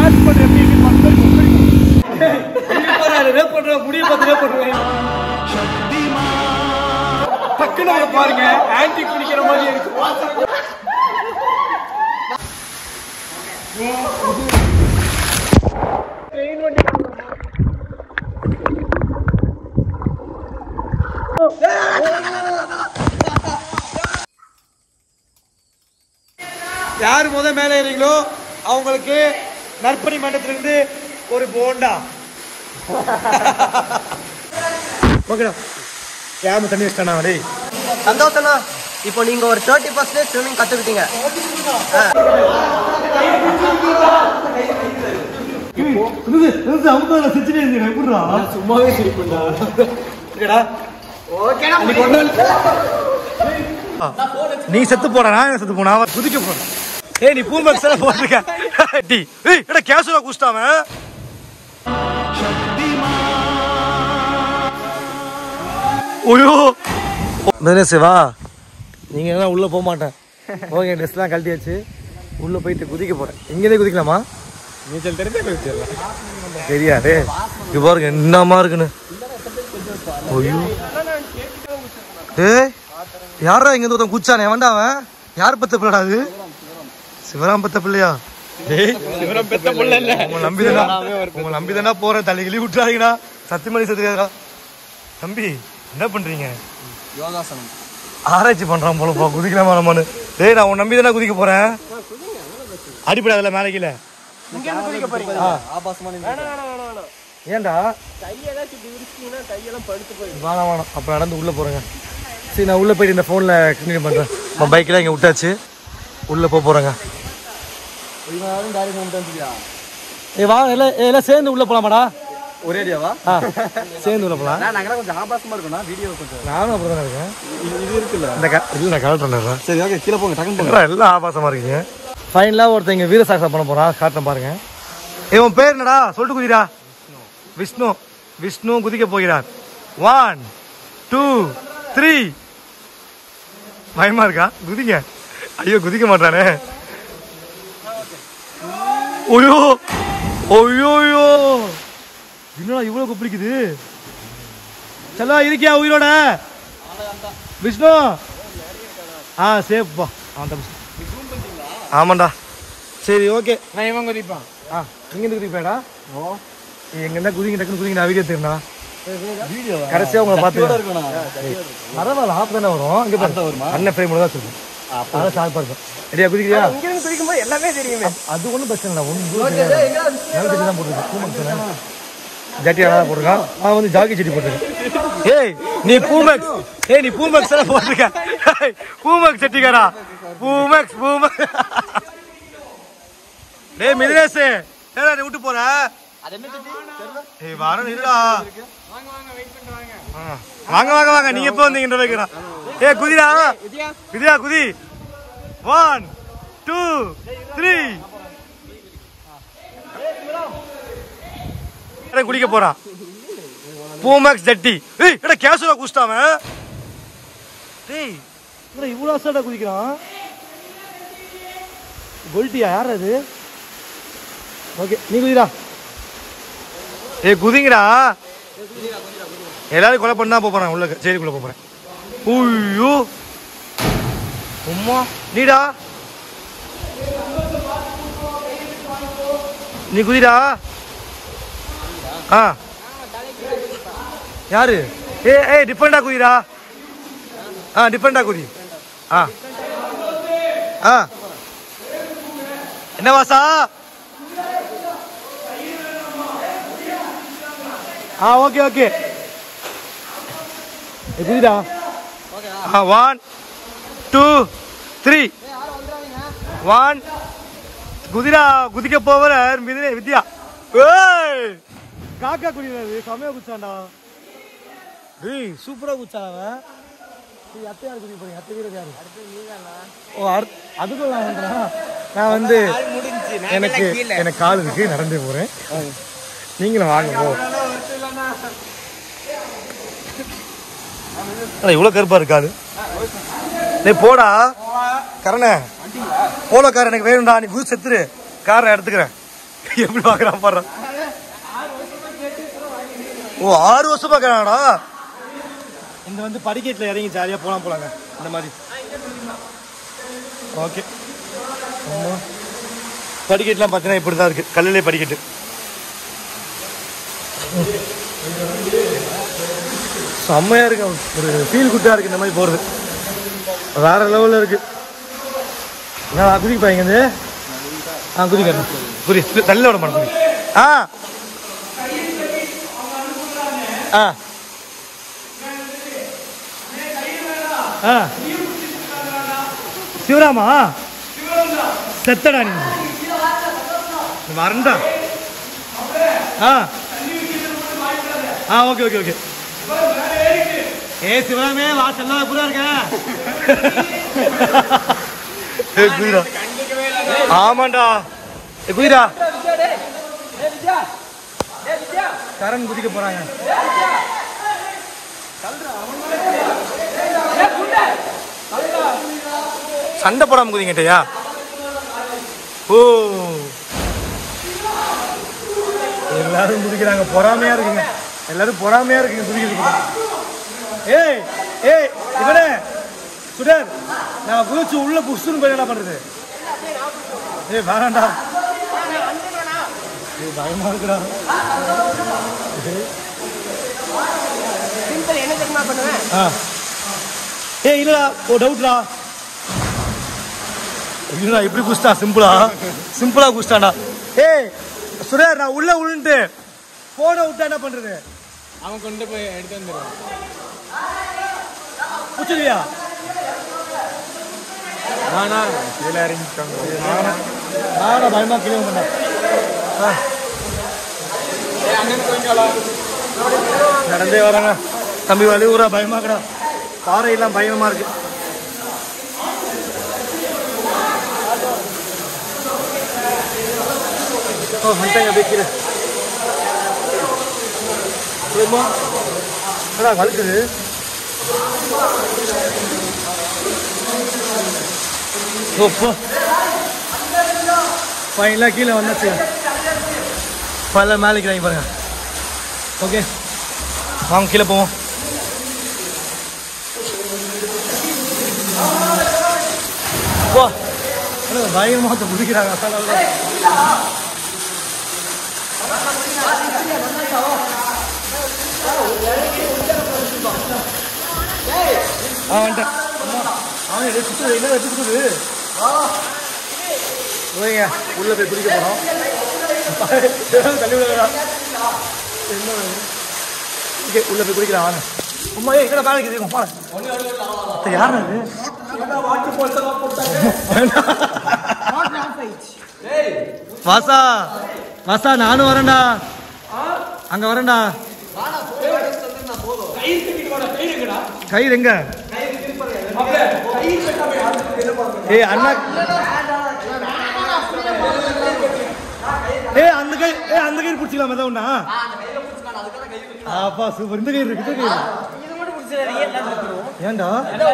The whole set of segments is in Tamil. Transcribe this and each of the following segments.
டான்ஸ் பண்ற எப்படி இருக்கு மக்கள் ரேப் பண்ற முடிய பார்த்து ரேப் பண்ணுவேன் டக்குன்னு அவரை பாருங்க ஆன்டி குடிக்கிற மாதிரி இருக்கு ட்ரெயின் வண்டி யார் முத மேலே ஏறீங்களோ அவங்களுக்கு நற்பணி மண்டபத்திலிருந்து ஒரு போண்டா ஓகேடா கேம தண்ணி வச்சிட்டானா டேய் சந்தோஷம்ண்ணா இப்போ நீங்க ஒரு தேர்ட்டி பர்சன்டேஜ் ஸ்விமிங் கத்துக்கிட்டீங்க சும்மாவே சிரிப்புண்டா ஓகேடா ஓகேடா அன்னைக்கு ஒரு நாள் நீ செத்து போற நான் செத்து போனா அவன் குதிக்க போறான் ஏய் நீ பூல் பாக்ஸ் எல்லாம் போட்டிருக்க டி ஏய் எடா கேஷுவலா குஸ்டாம ஓயோ மேனேசே வா நீங்க எல்லாம் உள்ள போக மாட்டேன் ஓகே ட்ரெஸ்லாம் கழட்டியாச்சு உள்ள போயிட்டு குதிக்க போறேன் இங்கேயே குதிக்கலாமா நீச்சல் தெரிஞ்சா குதிச்சிடலாம் தெரியாதே இது பாருங்க என்னமா இருக்குன்னு ஐயோ டேய் யாரா இங்க இருந்து ஒருத்தன் குச்சானே வேண்டாம் அவன் யார் பத்த பிள்ளடா அது சிவராம் பத்த பிள்ளையா டேய் சிவராம் பெத்த பிள்ளை இல்ல உங்க நம்பி தானா உங்க நம்பி தானா போற தலைகிளி விட்டுறாதீங்கடா சத்தியமணி சத்துக்காரா தம்பி என்ன பண்றீங்க யோகாசனம் ஆராய்ச்சி பண்றான் போலப்பா குதிக்கலாமா நம்மனு டேய் நான் உன் நம்பி தானே குதிக்க போறேன் அடிப்படாதுல மேலே கீழே ஆ. ஆபாசமான ஏன்டா வேணாம் வேணாம் அப்போ நடந்து உள்ளே போகிறேங்க சரி நான் உள்ளே போயிட்டு இந்த ஃபோனில் கண்டினியூ பண்ணுறேன் நம்ம பைக்கெலாம் இங்கே விட்டாச்சு உள்ளே போக போகிறேங்க ஏ வா எல்லாம் ஏ, எல்லாம் சேர்ந்து உள்ளே போகலாமாடா ஒரே அடியாவா ஆ சேர்ந்து உள்ளே போகலாம் நாங்களாம் கொஞ்சம் ஆபாசமா இருக்கும்னா வீடியோ கொஞ்சம் நானும் அப்படி தான் இருக்கேன் இது இருக்குல்ல இந்த க இல்லை நான் கலெக்ட் பண்ணுறேன் சரி ஓகே கீழே போங்க டக்குன்னு போங்க என்னடா எல்லாம் ஆபாசமாக இருக்கீங்க ஃபைனலாக ஒருத்தன் இங்கே வீரசாகசம் பண்ண போகிறான் காட்டுறேன் பாருங்க ஏ உன் பேர் என்னடா சொல்லிட்டு குதிரா விஷ்ணு விஷ்ணு குதிக்க போகிறார் ஒன் டூ த்ரீ பயமா இருக்கா குதிங்க ஐயோ குதிக்க மாட்டானே ஐயோ ஐயோயோ என்னடா இவ்வளோ குப்பிடிக்குது செல்லா இருக்கியா உயிரோட விஷ்ணு ஆ சேஃப்பா ஆ தம்பி ஆமாண்டா சரி ஓகே நான் இவன் குதிப்பான் ஆ இங்கேருந்து குதிப்பேடா ஓ எங்க இருந்தா குதிங்க டக்குன்னு குதிங்க நான் வீடியோ தெரியும்டா வீடியோ கடைசியா உங்களை பார்த்து இருக்கணும் பரவாயில்ல ஆஃப் தானே வரும் இங்க பாரு அண்ணன் ஃப்ரேம் தான் சொல்லுங்க அதான் ஷார்ப்பா இருக்கும் ரெடியா குதிக்கிறியா இங்கிருந்து குதிக்கும் போது எல்லாமே தெரியுமே அது ஒன்றும் பிரச்சனை இல்லை ஒன்றும் நல்ல செடி தான் போட்டுருக்கு ஜட்டி அழகா போட்டிருக்கான் அவன் வந்து ஜாக்கி செடி போட்டிருக்கான் ஏய் நீ பூமேக்ஸ் ஏய் நீ பூமேக்ஸ் எல்லாம் போட்டிருக்க ஏய், பூமேக்ஸ் செட்டிக்காரா பூமேக்ஸ் பூமேக்ஸ் டேய் மிதினேஷ் ஏடா நீ விட்டு போற ஏய் வாரம் இருடா ஆ. வாங்க வாங்க வாங்க நீங்க எப்போ வந்தீங்கன்ற வைக்கிறா ஏ குதிடா குதிடா குதி ஒன் டூ த்ரீ குடிக்க போறான் பூமேக்ஸ் ஜட்டி ஏய் எடா கேஷுவலா குஸ்டாம டேய் என்னடா இவ்வளோ அசால்ட்டா குதிக்கிறான் கோல்ட்டியா யார் அது ஓகே நீ குதிடா ஏய் குதிங்கடா எல்லாரும் கொலை பண்ணா போக போறாங்க உள்ள சரிக்குள்ள போக போறேன் ஐயோ உம்மா நீடா நீ குதிடா ஆ யாரு ஏ ஏய் டிஃபரெண்டா குதிடா ஆ டிஃபரெண்டா குதி ஆ ஆ என்ன வாசா ஆ ஓகே ஓகே ஏ குதிடா ஆ ஒன் டூ த்ரீ ஒன் குதிரா குதிக்க போவர மிதினே வித்யா ஏய் காக்கா குடிக்கிறது செமையா குச்சாண்டா டேய் சூப்பரா குச்சான் அவன் டேய், அத்தை யார் குதிக்க போறீங்க அத்தை வீரர் யாரு ஓ அடுத் அதுக்குள்ள நான் பண்றேன் நான் வந்து எனக்கு எனக்கு கால் இருக்கு நடந்தே போறேன் நீங்களும் வாங்க போ அட, இவ்வளவு கருப்பா இருக்காது டேய் போடா கரணே போலோ கார் எனக்கு வேணும்டா நீ குதி செத்துரு காரை எடுத்துக்கிறேன் எப்படி பாக்குறான் பாடுறான் ஓ ஆறு வருஷம் பாக்குறாடா இந்த வந்து படிக்கட்டில் இறங்கி ஜாலியாக போலாம் போலாங்க இந்த மாதிரி ஓகே படிக்கட்டுலாம் பார்த்தீங்கன்னா இப்படி தான் இருக்குது கல்லிலே படிக்கட்டு செம்மையாக இருக்கு ஒரு ஃபீல் குட்டாக இருக்குது இந்த மாதிரி போகிறது வேற லெவலில் இருக்கு நான் குதிக்க பாருங்க இது ஆ குதிக்கிறேன் குதி தள்ள விட மாட்டேன் குதி ஆ ஆ ஆ சிவராமா செத்தடா நீ நீ வரண்டா ஆ ஆ ஓகே ஓகே ஓகே ஏ சிவராமே வா செல்லா புறா இருக்க ஏ குதிரா ஆமாண்டா ஏ குதிரா கரண் குதிக்க போறாங்க சண்டை போடாம குதிங்கட்டையா ஓ எல்லாரும் குதிக்கிறாங்க பொறாமையா இருக்குங்க எல்லாரும் பொறாமையா இருக்குங்க குதிக்கிறது ஏய் ஏய் இவனே சுடர் நான் குதிச்சு உள்ள புஷ்னு போய் என்ன பண்றது ஏய் வேணாண்டா ஏய் பயமா இருக்குடா சிம்பிள் என்ன தெரியுமா பண்ணுவேன் ஆ ஏய் இல்லடா ஓ டவுட்டா இல்லடா இப்படி குஸ்டா சிம்பிளா சிம்பிளா குஸ்டாண்டா ஏய் சுரேர் நான் உள்ள உளுந்துட்டு போனை விட்டா என்ன பண்றது அவன் கொண்டு போய் எடுத்து வந்துடுவான் புச்சுலியா நானா கீழே இறங்கிட்டாங்க நானும் பயமா கிளம்ப பண்ணேன் ஆ, அண்ணன் கொஞ்சம் நடந்தே வராங்க தம்பி வலி ஊரா பயமாக்கடா பாறையெல்லாம் பயமா இருக்கு ஓ வந்துட்டாங்க வைக்கிற என்னடா வலுக்குது ஓப்போ ஃபைனலாக கீழே வந்தாச்சு ஃபைனலாக மேலே வாங்கி பாருங்க ஓகே வாங்க கீழே போவோம் போ என்ன பயங்கரமாக பிடிக்கிறாங்க ஆ வந்துட்டேன் அவன் எதை சுத்து என்ன எடுத்து சுத்துது ஓய்ங்க உள்ள போய் குடிக்க போறோம் தள்ளி விடுறா என்ன ஓகே உள்ள போய் குடிக்கலாம் வாங்க அம்மா ஏய் எங்கடா பேக் இருக்குது போல யார் அது வாசா வாசா நானும் வரேன்டா அங்க வரேன்டா கயிறு எங்க ஏய் அண்ணா ஏய் அந்த கை ஏய் அந்த கயிறு பிடிச்சிக்கலாம் ஏதாவது ஒண்ணா அப்பா சூப்பர் இந்த கயிறு இருக்கு இந்த கயிறு ஏன்டா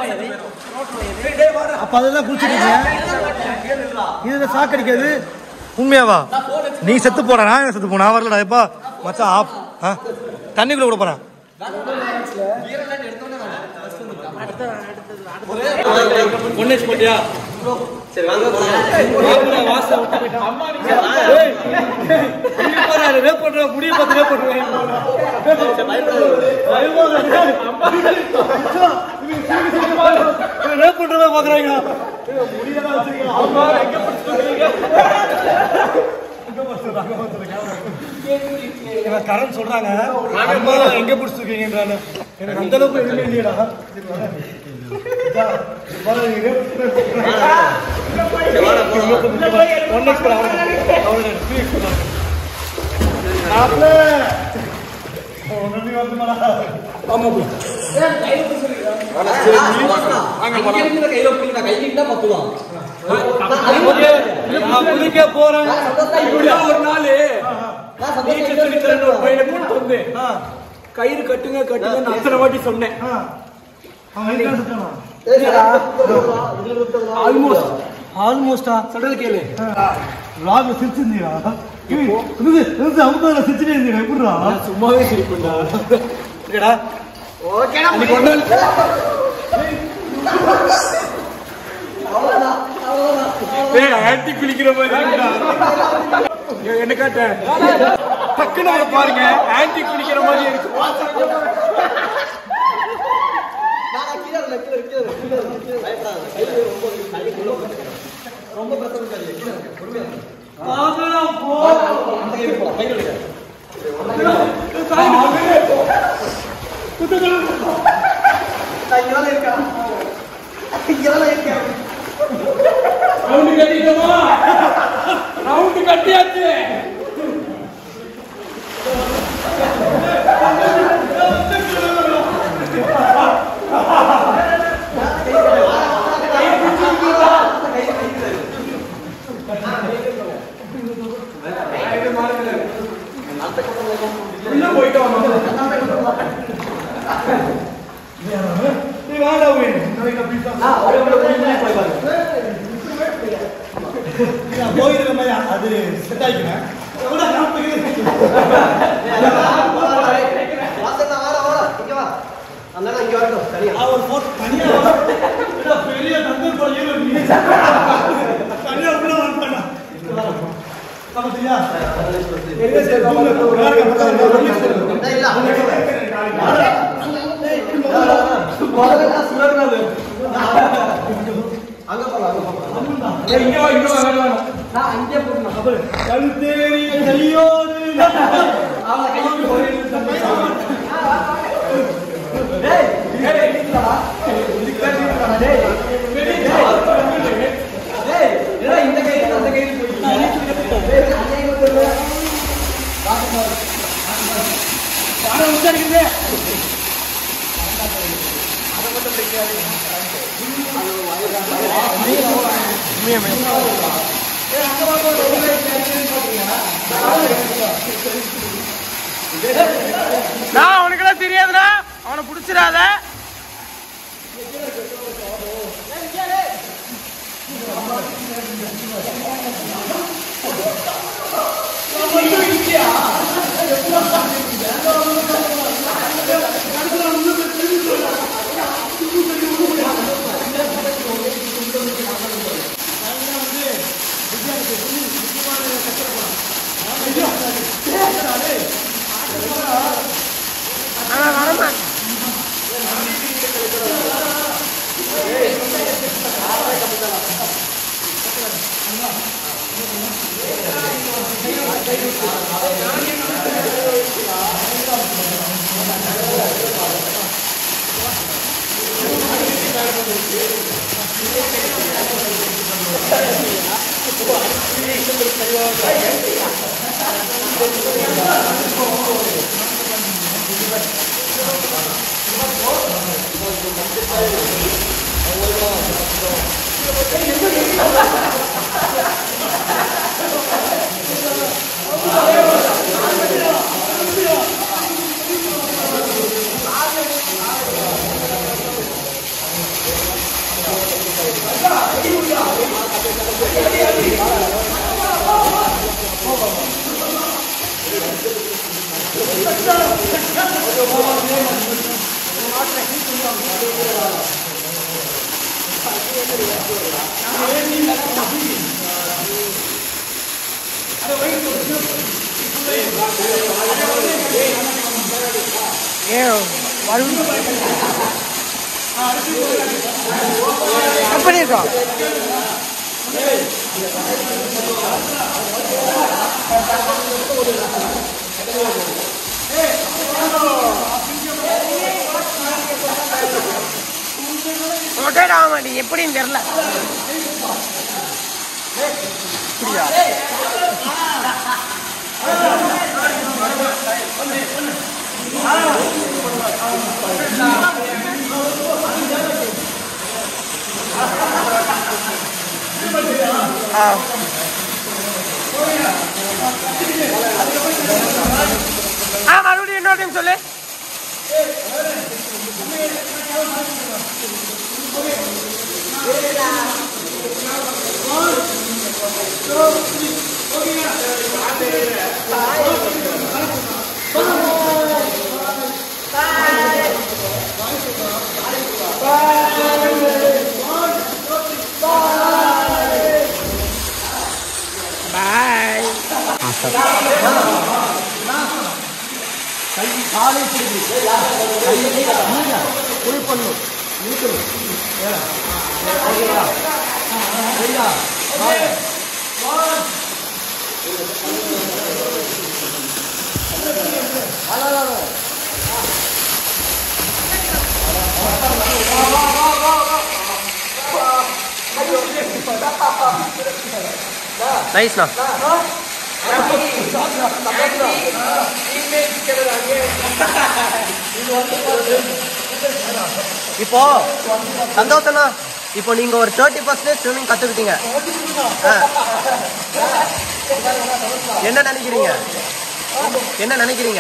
அப்ப அதெல்லாம் குளிச்சுட்டு இதுல சாக்கடிக்காது உண்மையாவா நீ செத்து போட நான் ஏன் செத்து போன நான் வரலடா எப்பா மச்சான் ஆப் ஆ தண்ணிக்குள்ள கூட போறேன் பொன்னேஷ் போட்டியா முடிய பார்த்து ரேப் பண்றத பாக்குறாங்க கரண் சொல்றாங்க அம்மா எங்க பிடிச்சிருக்கீங்கன்றாங்க எனக்கு அந்த அளவுக்கு எதுவுமே இல்லையடா ஒன் எக்ஸ் குதிக்க போறேன் ஒரு நாள் நீச்சல் சொல்லி தரேன்னு ஒரு பையனை கூட்டு வந்து கயிறு கட்டுங்க கட்டுங்க நான் அத்தனை வாட்டி சொன்னேன் ஆல்மோஸ்ட் ஆல்மோஸ்டா சொல்றது கேளு லாக் சிரிச்சிருந்தீங்களா சிரிச்சுட்டே இருந்தீங்க எப்படிடா நான் சும்மாவே சிரிப்புண்டா ஓகேடா அன்னைக்கு ஒரு நாள் ஏய் ஆன்டி குளிக்கிற மாதிரி இருக்குடா. ஏய், என்ன காட்ட டக்குன்னு அதை பாருங்க ஆன்டி குளிக்கிற மாதிரி இருக்கு நான் கீழே இல்ல, கீழே இரு, கீழே இரு, கீழே இரு, கீழே இரு. பயப்படாத. கையில ரொம்ப இருக்கு, கையில உள்ள போட்டுக்க. ரொம்ப பிரச்சனை இருக்காது, கீழே இரு, பொறுமையா இரு. அந்த கையில போலாம், கையில எடுக்க. நான் இங்கதானே இருக்கேன். இங்கதானே இருக்கேன். ரவுண்டு கட்டிட்டோமா ரவுண்டு கட்டியாச்சு உள்ள போயிட்டோம் நீ வாடா உன் ஆ, ஒரே ஒரு நிமிஷம் போய் பாருங்க. போயிருக்க மாதிரி அது செட் ஆகிக்கிறேன் வாசல்ல வாடா, வாடா, இங்க வா. அந்த அண்ணா இங்க வரட்டும், தனியா. அவர் போட்டு தனியா பெரிய தந்தர் போல தனியா உள்ள வந்துட்டானா சமத்தியா டேய், இல்ல. முதல்ல நான் சுழறாது. அங்க போலாம், அங்க போலாம். ஏய், இங்க வா இங்க வா வேணாம், வேணாம். நான் அங்கேயே போட்டுறேன். கழுத்தேறிய கையோடு அவனை கையை போய் டேய், டேய், நிறுத்துடா. நிறுத்துடா, டேய். டேய், என்னடா இந்த கையில அந்த கையில போயிட்டு டேய், அந்த கையில போயிட்டு நான் அவனுக்கெல்லாம் தெரியாதுடா அவனை பிடிச்சிடாத பண்ணிருக்கோம் ரொட்டேட் ஆக மாட்டேங்குது எப்படின்னு தெரியல ஆ மறுபடியும் இன்னொரு டைம் சொல்லு நைஸ்ண்ணா இப்போ சந்தோஷம்ண்ணா இப்போ நீங்க ஒரு தேர்ட்டி பர்சன்டேஜ் ஸ்விமிங் கத்துக்கிட்டீங்க ஆ. என்ன நினைக்கிறீங்க என்ன நினைக்கிறீங்க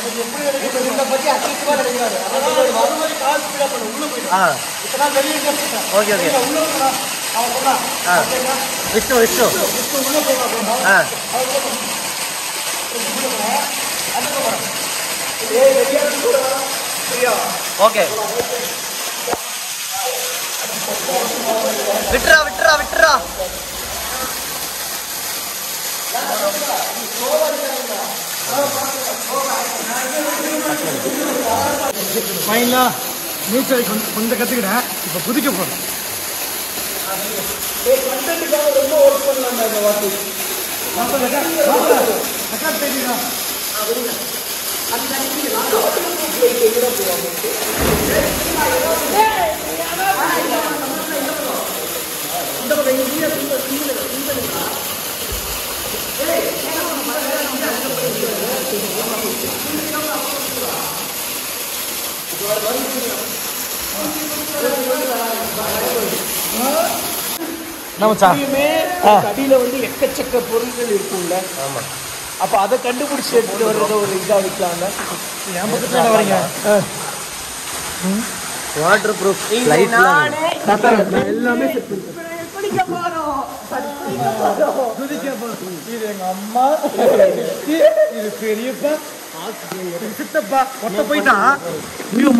ஆ ஓகே ஓகே ஆ விஷ்ணு விஷ்ணு ஆ ஓகே விட்டுறா விட்டுறா விட்டுறா ஃபைனலா நீச்சல் கொஞ்சம் கொஞ்சம் கற்றுக்கிட்டேன் இப்போ குதிக்க போகிறேன் நமச்சா கடியில வந்து எக்கச்சக்க பொருட்கள் இருக்கும்ல ஆமா அப்ப அதை கண்டுபிடிச்சு எடுத்துட்டு வர்றத ஒரு இதா வைக்கலாம்ல என் பக்கத்தில் வரீங்க வாட்டர் ப்ரூஃப் எல்லாமே செட் இது எங்க அம்மா இது பெரியப்பா இது சித்தப்பா மொத்த போயிட்டான் ஐயோ,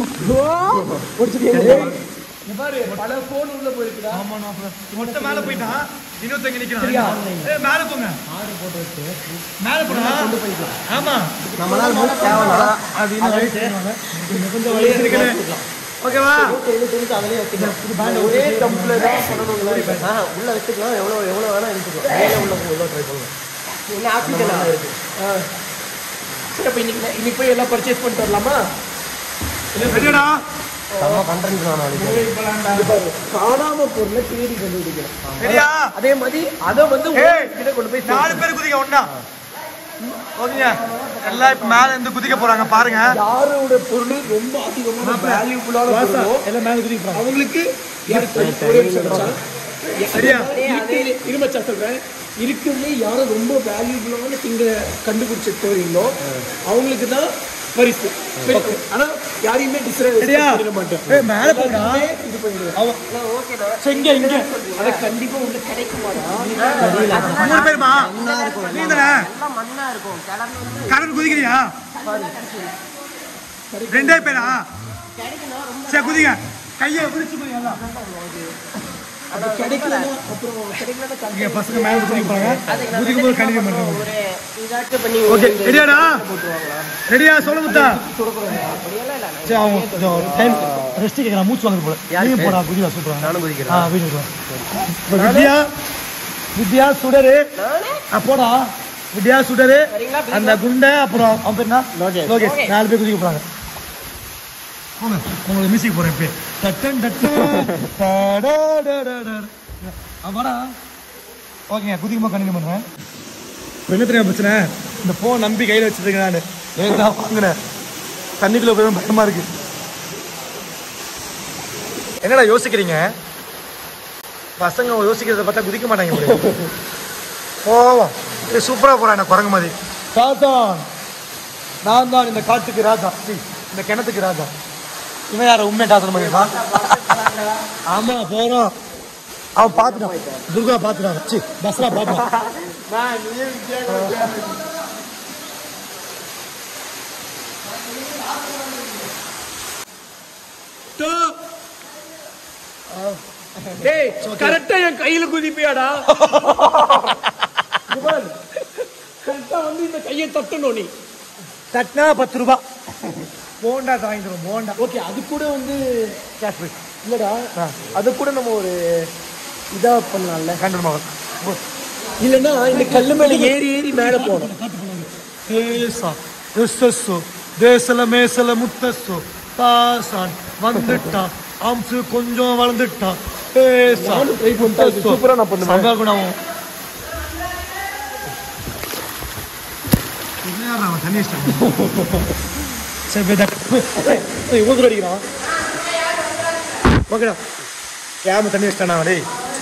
பாரு பல போன் உள்ள போயிருக்குடா மொத்த மேல போயிட்டான் இன்னொருத்தங்க நிக்கிறான் ஏய், மேல போங்க மேல போடா ஆமா நம்மளால மூணு தேவைன்னா அது இன்னும் வயசு செய்வாங்க. இன்னும் கொஞ்சம் வயசு இருக்குன்னு ஓகேவா ஒரே டம்ப்ல தான் பண்ணணுங்களா ஆ, உள்ள வச்சுக்கலாம் எவ்வளோ எவ்வளோ வேணா எடுத்துக்கலாம் மேலே உள்ள உள்ள ட்ரை பண்ணலாம் என்ன ஆப்பிக்கலாம் சரி அப்ப இன்னைக்கு இன்னைக்கு போய் எல்லாம் பர்ச்சேஸ் பண்ணிட்டு வரலாமா ரெடியாடா நம்ம கண்டென்ட் தான் நாளைக்கு காணாம பொருளை தேடி கண்டுபிடிக்கிறோம் ரெடியா அதே மாதிரி அதை வந்து ஏய், கிட்ட கொண்டு போய் நாலு பேர் குதிக்க ஒண்ணா ஓகேங்க எல்லாம் இப்ப மேல இருந்து குதிக்க போறாங்க பாருங்க யாரோட பொருள் ரொம்ப அதிகமான வேல்யூபுளான பொருளோ எல்லாம் மேல குதிக்க போறாங்க அவங்களுக்கு யாருக்கு ஒரே நிமிஷம் மச்சான். சரியா? இருக்குல்லே- இரு மச்சான் சொல்றேன் இருக்குல்லே யாரும் ரொம்ப வேல்யூபுளான திங்க கண்டுபிடிச்சு போறீங்களோ அவங்களுக்கு தான் பரிசு பரிசு. ஆனா யாரையுமே டிஸ்டர்ப் சரியா பண்ணிட மாட்டோம் ஏய் மேல போடா இது பண்ணிடுவேன் அவ சரி, இங்க இங்க அதை கண்டிப்பா உள்ள கிடைக்குமாடா மூணு பேருமா நீ தானே மண்ணா இருக்கும் கிளம்பி கடல் குதிக்கிறியா ரெண்டே பேரா சரி குதிங்க கையை பிடிச்சு குதிங்க எல்லாம் அது கிடைக்கலன்னா அப்புறம் கிடைக்கலன்னா இங்க பசங்க மேல குதிக்க போறாங்க குதிக்கும் போது கண்டிப்பா பண்றாங்க ஒரு இதாட்டு பண்ணி ஓகே ரெடியாடா ரெடியா சொல்ல முத்தா சரி அவங்க கொஞ்சம் டைம் ரெஸ்ட் கேட்கறான் மூச்சு வாங்குது போல யாரு? நீங்க போடா குதியா சூப்பரா நானும் ஆ குதிக்கிறேன் வீடியோ இப்போ வித்யா வித்யா சுடரு ஆ போடா வித்யா சுடரு அந்த குண்டை அப்புறம் அவன் பேர் என்ன லோகேஷ் நாலு பேர் குதிக்க போறாங்க போங்க உங்களுக்கு மியூசிக் போறேன் இப்போ டட்டன் டட்டன் டடடடடட. ஆ, வாடா ஓகேங்க குதிக்கும்போது கண்டினியூ பண்ணுறேன் இப்போ என்ன தெரியும் பிரச்சனை இந்த ஃபோன் நம்பி கையில் வச்சுருக்கேன் நான் நேற்று தான் வாங்கினேன் தண்ணிக்குள்ளே போய் பயமா இருக்கு என்னடா யோசிக்கிறீங்க பசங்க யோசிக்கிறத பார்த்தா குதிக்க மாட்டாங்க இப்படி. போவோம் இது சூப்பராக போகிறான் என்ன குரங்கு மாதிரி தாத்தான் நான் தான் இந்த காட்டுக்கு ராஜா சி இந்த கிணத்துக்கு ராஜா இவன் யார உண்மையை டாத்தன பண்ணிருக்கான் ஆமா போறோம் அவன் பார்த்துட்டான் துர்கா பார்த்துட்டான் சி பஸ்ரா பார்த்துட்டான் நான் நீ வித்தியாசம் டேய் கரெக்டா என் கையில குதிப்பியாடா கரெக்டா வந்து இந்த கையை தட்டணும் நீ தட்டினா பத்து ரூபா போண்டா வாங்கிக்கிறோம் போண்டா ஓகே அது கூட வந்து கேஷ் போய் இல்லடா அது கூட நம்ம ஒரு இதா பண்ணலாம்ல கண்டு மகன் இல்லைன்னா இந்த கல்லு மேல ஏறி ஏறி மேல போகணும் ஏசா எஸ்எஸ்ஸோ தேசல மேசல முத்தஸ்ஸோ பாசான் வந்துட்டான் ஆம்சு கொஞ்சம் வளர்ந்துட்டான் ஏசா நானும் ட்ரை பண்ணிட்டேன் சூப்பரா நான் பண்ணுவேன் சம்பா குணம் அவன் தண்ணி இஷ்டம் சரி போய் ஊதுற அடிக்கிறான் ஓகேடா கேம தண்ணி இஷ்டம் டேய்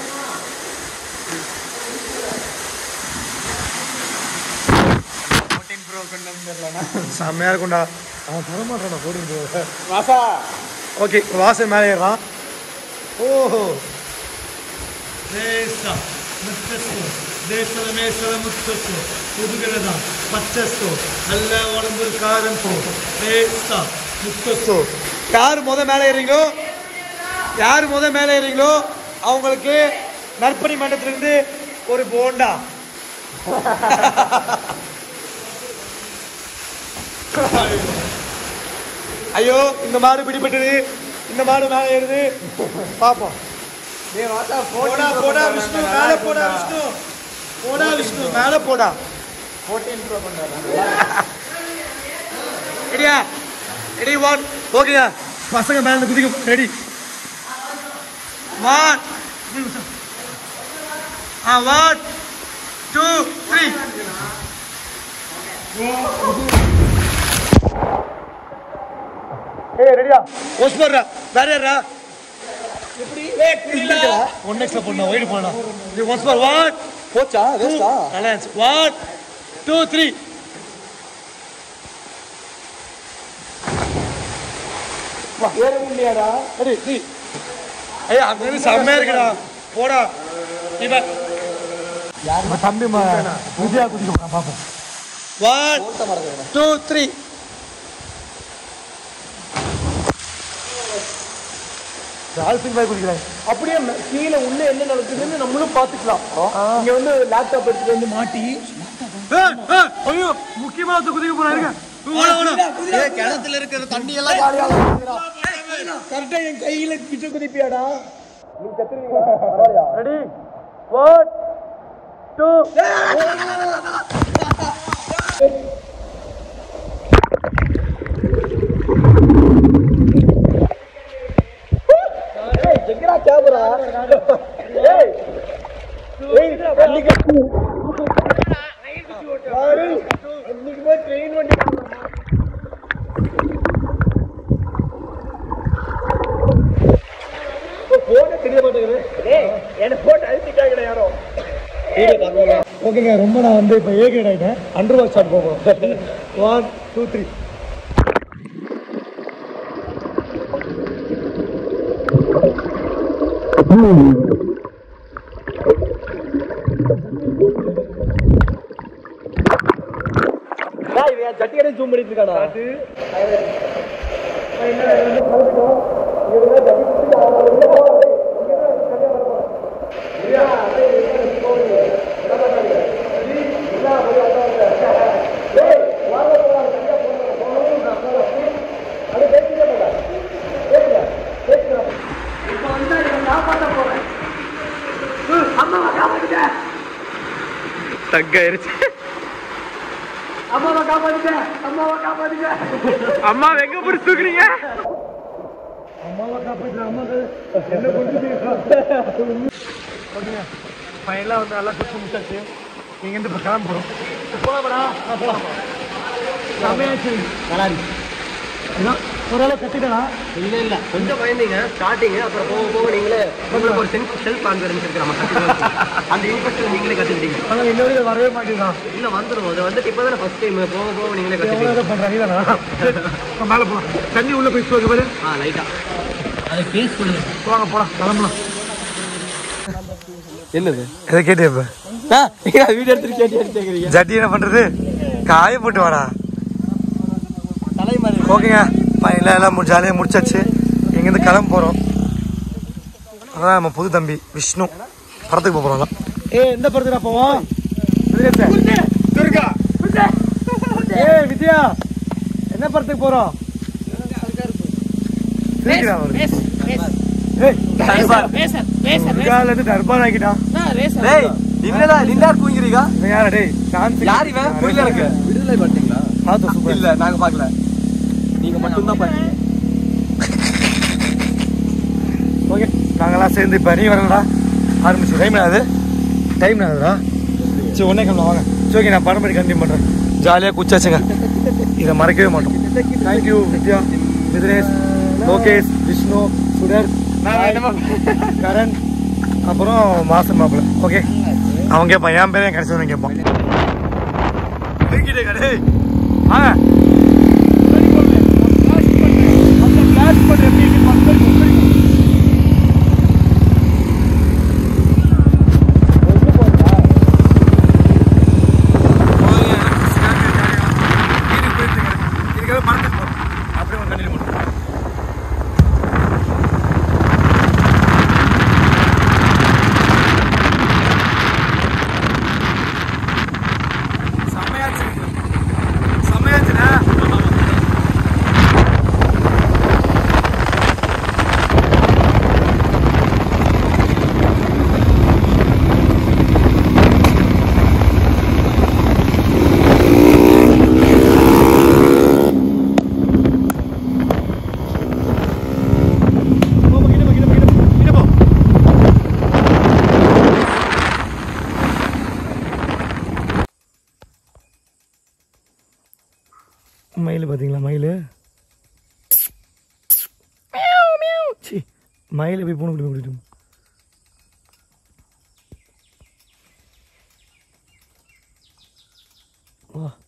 செம்மையா இருக்கும்டா அவன் தர மாட்டான் போட்டிங் ப்ரோ வாசா ஓகே வாசல் மேலே ஏறான் ஓஹோ தேச முத்தஸ்து தேசல மேசல முத்தஸ்து புதுகிறதா பச்சஸ்து நல்ல உடம்பு காரம் போ தேச முத்தஸ்து யார் முத மேலே ஏறீங்களோ யார் முத மேலே ஏறீங்களோ அவங்களுக்கு நற்பணி மண்டலத்திலிருந்து ஒரு போண்டா ஐயோ இந்த மாடு பிடிபட்டது இந்த மாடு மேலே ஏறுது பார்ப்போம் போடா போடா விஷ்ணு மேல போடா விஷ்ணு போடா விஷ்ணு மேல போடா ரெடியா ரெடி ஒன் ஓகேயா பசங்க மேல குதிக்க ரெடி ஒன் ஆ ஒன் டூ த்ரீ ஏய் ரெடியா ஓஸ் போடுறா வேற யாரா ஒன் எக்ஸ்ல போடணும் ஒயிட் போடணும் இது ஒன்ஸ் ஃபார் ஒன் போச்சா வேஸ்டா நல்லா ஒன் டூ த்ரீ ஏற முடியாடா ரெடி த்ரீ ஐயா அங்க இருந்து செம்மையா இருக்குடா போடா இவன் நம்ம தம்பி ம- விஜயா குதிக்க பார்ப்போம் one two three dolphin boy குதிக்கிறாங்க அப்படியே ம- கீழே உள்ள என்ன நடக்குதுன்னு நம்மளும் பாத்துக்கலாம் இங்க வந்து லேப்டாப் எடுத்துட்டு வந்து மாட்டி ஐயோ முக்கியமா ஒருத்தர் குதிக்க போறாங்க ஓட ஓட கிணத்துல இருக்கிற தண்ணி எல்லாம் காலியா கரெக்டா என் கையில பிச்சை குதிப்பியாடா ரெடி ஒன் டூ எங்கடா கேமரா ஏய் ஏய் அன்னைக்கு பாரு இன்னைக்குமே ட்ரெயின் வண்டி போன தெரிய மாட்டேங்குது ஏய் என்ன போட்டு அழுத்திட்டாங்கடா யாரோ ஓகேங்க ரொம்ப நான் வந்து இப்போ ஏ கிரேட் ஆகிட்டேன் அண்டர் வாஷ் ஷாட் போகிறோம் ஒன் டூ த்ரீ டேய் இவன் ஜட்டி கடை ஜூம் பண்ணிட்டு இருக்கானா தக்காயிருச்சு அம்மாவை காப்பாத்துக்க அம்மாவை காப்பாத்துக்க அம்மா எங்க போய் தூக்குறீங்க அம்மாவை காப்பாற்று அம்மா என்ன கொண்டு ஓகேங்க ஃபைனலாக வந்து நல்லா குச்சி முடிச்சாச்சு இங்கேருந்து இப்போ கிளம்ப போகிறோம் போகலாம்டா ஆ போகலாம் செம்மையாச்சு நல்லா இருக்கு இதான் ஓரளவு கட்டிட்டா இல்ல இல்ல கொஞ்சம் பயந்தீங்க ஸ்டார்டிங் அப்புறம் போக போக நீங்களே உங்களுக்கு ஒரு செல்ஃப் செல்ஃப் கான்ஃபிடன்ஸ் இருக்கு நம்ம கத்துக்கலாம் அந்த இன்ட்ரெஸ்ட் நீங்களே கத்துக்கிட்டீங்க ஆனால் இன்னொரு வரவே மாட்டேங்கிறான் இல்ல வந்துரும் அது வந்துட்டு இப்பதானே ஃபர்ஸ்ட் டைம் போக போக நீங்களே எவ்வளோ கத்துக்கிட்டீங்க இதை பண்ணுறாங்க இதானா மேலே போகலாம் தண்ணி உள்ளே போய் சோக்கு பாரு ஆ லைட்டா அது பேஸ் பண்ணுங்க போவாங்க போகலாம் கிளம்பலாம் என்னது எதை கேட்டே இப்போ வீடியோ எடுத்துட்டு கேட்டு கேட்குறீங்க ஜட்டி என்ன பண்றது காய போட்டு வாடா தலைமறை ஓகேங்க ஃபைனலாக எல்லாம் மு- ஜாலியாக முடிச்சாச்சு இங்கேருந்து கிளம்ப போகிறோம் அதான் நம்ம புது தம்பி விஷ்ணு படத்துக்கு போக போகிறோம் ஏ எந்த படத்துக்கு போவோம் துர்கா ஏ வித்யா என்ன படத்துக்கு போகிறோம் சீக்கிரம் வருது. ஏய், துர்கால இருந்து தர்பார் ஆக்கிட்டான் டேய் என்னடா நின்றா தூங்கிறீங்க இவன் யாரா டேய் நான் யார் இவன் புரியல எனக்கு விடுதலை பார்த்தீங்களா பார்த்தோம் சூப்பர் இல்ல நாங்க பார்க்கல நீங்க மட்டும் தான் பாத்தீங்க ஓகே நாங்கெல்லாம் சேர்ந்து இப்போ நீ வரலடா ஆரம்பிச்சு டைம் ஆகுது டைம் ஆகுதுடா சரி ஒன்றே கிளம்ப வாங்க சரி ஓகே நான் படம் படி கண்டினியூ பண்ணுறேன் ஜாலியாக குச்சாச்சுங்க இதை மறக்கவே மாட்டோம் தேங்க்யூ வித்யா மிதினேஷ் லோகேஷ் விஷ்ணு சுடர் கரண் அப்புறம் மாசன் மாப்பிள்ள ஓகே அவன் கேட்பான் என் பேரையும் கடைசி கேட்பான் தூக்கிட்டே கடை வாங்க அப்படியே கண்டினியூ பண்ணுறோம் செம்மையாச்சு செம்மையாச்சுண்ணா போ, போ, கிட்ட போ, கிட்ட போ, கிட்ட போ, கிட்ட போ. மயில் பார்த்தீங்களா மயில் சி மயில் போய் பூனை குடி குடிட்டும் வா